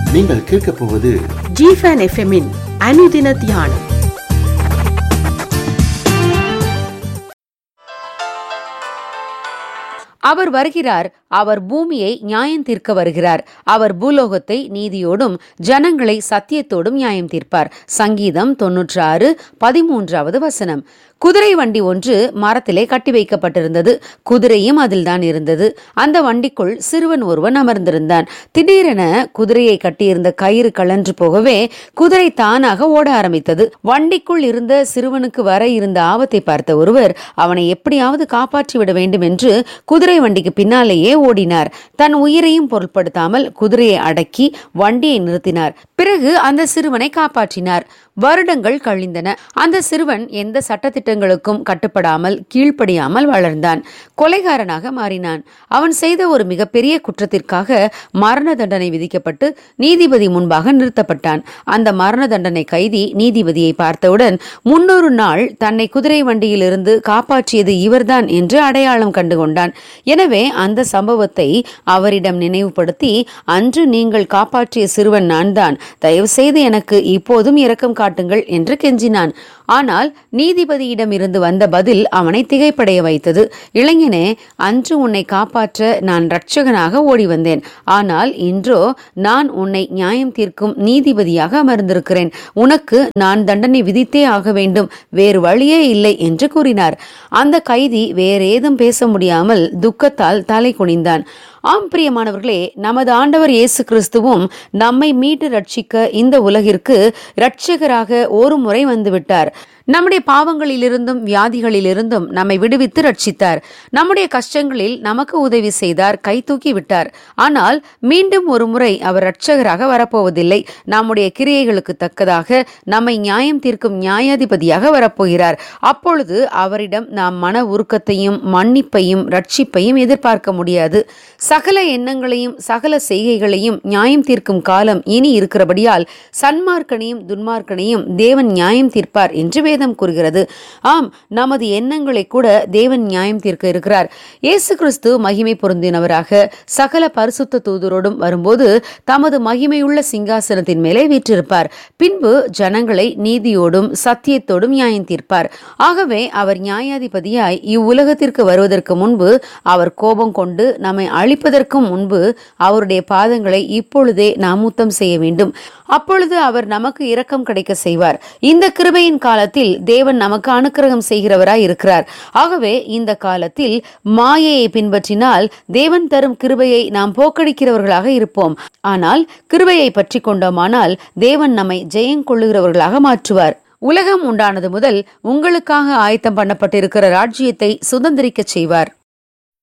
நீங்கள் கேட்கப் போவது ஜிஃபன் எஃப்எம்மின் அனுதின தியானம் அவர் வருகிறார் அவர் பூமியை நியாயம் தீர்க்க வருகிறார் அவர் பூலோகத்தை நீதியோடும் ஜனங்களை சத்தியத்தோடும் நியாயம் தீர்ப்பார் சங்கீதம் தொன்னூற்று ஆறு பதிமூன்றாவது வசனம் குதிரை வண்டி ஒன்று மரத்திலே கட்டி வைக்கப்பட்டிருந்தது குதிரையும் அதில்தான் இருந்தது அந்த வண்டிக்குள் சிறுவன் ஒருவன் அமர்ந்திருந்தான் திடீரென குதிரையை கட்டியிருந்த கயிறு கழன்று போகவே குதிரை தானாக ஓட ஆரம்பித்தது வண்டிக்குள் இருந்த சிறுவனுக்கு வர இருந்த ஆபத்தை பார்த்த ஒருவர் அவனை எப்படியாவது காப்பாற்றி விட வேண்டும் என்று குதிரை வண்டிக்கு பின்னாலேயே ஓடினார் தன் உயிரையும் பொருட்படுத்தாமல் குதிரையை அடக்கி வண்டியை நிறுத்தினார் பிறகு அந்த சிறுவனை காப்பாற்றினார் வருடங்கள் கழிந்தன அந்த சிறுவன் எந்த சட்டத்திட்டங்களுக்கும் கட்டுப்படாமல் கீழ்ப்படியாமல் வளர்ந்தான் கொலைகாரனாக மாறினான் அவன் செய்த ஒரு மிகப்பெரிய குற்றத்திற்காக மரண தண்டனை விதிக்கப்பட்டு நீதிபதி முன்பாக நிறுத்தப்பட்டான் அந்த மரண தண்டனை கைதி நீதிபதியை பார்த்தவுடன் முன்னொரு நாள் தன்னை குதிரை வண்டியிலிருந்து காப்பாற்றியது இவர்தான் என்று அடையாளம் கண்டுகொண்டான் எனவே அந்த சம்பவத்தை அவரிடம் நினைவுபடுத்தி அன்று நீங்கள் காப்பாற்றிய சிறுவன் நான்தான் தயவு செய்து எனக்கு இப்போதும் இரக்கம் காட்டுங்கள் என்று கெஞ்சினான் ஆனால் நீதிபதியிடம் இருந்து வந்த பதில் அவனை திகைப்படைய வைத்தது இளைஞனே அன்று உன்னை காப்பாற்ற நான் இரட்சகனாக ஓடி வந்தேன் ஆனால் இன்றோ நான் உன்னை நியாயம் தீர்க்கும் நீதிபதியாக அமர்ந்திருக்கிறேன் உனக்கு நான் தண்டனை விதித்தே ஆக வேண்டும் வேறு வழியே இல்லை என்று கூறினார் அந்த கைதி வேறேதும் பேச முடியாமல் துக்கத்தால் தலை குனிந்தான் ஆம் பிரியமானவர்களே நமது ஆண்டவர் இயேசு கிறிஸ்துவும் நம்மை மீட்டு ரட்சிக்க இந்த உலகிற்கு இரட்சகராக ஒரு முறை வந்துவிட்டார் நம்முடைய பாவங்களிலிருந்தும் வியாதிகளிலிருந்தும் நம்மை விடுவித்து ரட்சித்தார் நம்முடைய கஷ்டங்களில் நமக்கு உதவி செய்தார் கை தூக்கி விட்டார் ஆனால் மீண்டும் ஒரு முறை அவர் இரட்சகராக வரப்போவதில்லை நம்முடைய கிரியைகளுக்கு தக்கதாக நம்மை நியாயம் தீர்க்கும் நியாயாதிபதியாக வரப்போகிறார் அப்பொழுது அவரிடம் நாம் மன உருக்கத்தையும் மன்னிப்பையும் ரட்சிப்பையும் எதிர்பார்க்க முடியாது சகல எண்ணங்களையும் சகல செய்கைகளையும் நியாயம் தீர்க்கும் காலம் இனி இருக்கிறபடியால் சன்மார்க்கனையும் துன்மார்க்கனையும் தேவன் நியாயம் தீர்ப்பார் என்று வேதம் கூறுகிறது ஆம் நமது எண்ணங்களை கூட தேவன் நியாயம் தீர்க்க இருக்கிறார் இயேசு கிறிஸ்து மகிமை பொருந்தினவராக சகல பரிசுத்த தூதரோடும் வரும்போது தமது மகிமையுள்ள சிங்காசனத்தின் மேலே வீற்றிருப்பார் பின்பு ஜனங்களை நீதியோடும் சத்தியத்தோடும் நியாயம் தீர்ப்பார் ஆகவே அவர் நியாயாதிபதியாய் இவ்வுலகத்திற்கு வருவதற்கு முன்பு அவர் கோபம் கொண்டு நம்மை அழிப்பதற்கும் முன்பு அவருடைய பாதங்களை இப்பொழுதே நாம் முத்தம் செய்ய வேண்டும் அப்பொழுது அவர் நமக்கு இரக்கம் கிடைக்க செய்வார் இந்த கிருபையின் காலத்தில் தேவன் நமக்கு அனுக்கிரகம் செய்கிறவராய் இருக்கிறார் ஆகவே இந்த காலத்தில் மாயையை பின்பற்றினால் தேவன் தரும் கிருபையை நாம் போக்கடிக்கிறவர்களாக இருப்போம் ஆனால் கிருபையை பற்றி கொண்டோமானால் தேவன் நம்மை ஜெயங்கொள்ளுகிறவர்களாக மாற்றுவார் உலகம் உண்டானது முதல் உங்களுக்காக ஆயத்தம் பண்ணப்பட்டிருக்கிற ராஜ்யத்தை சுதந்திரிக்கச் செய்வார்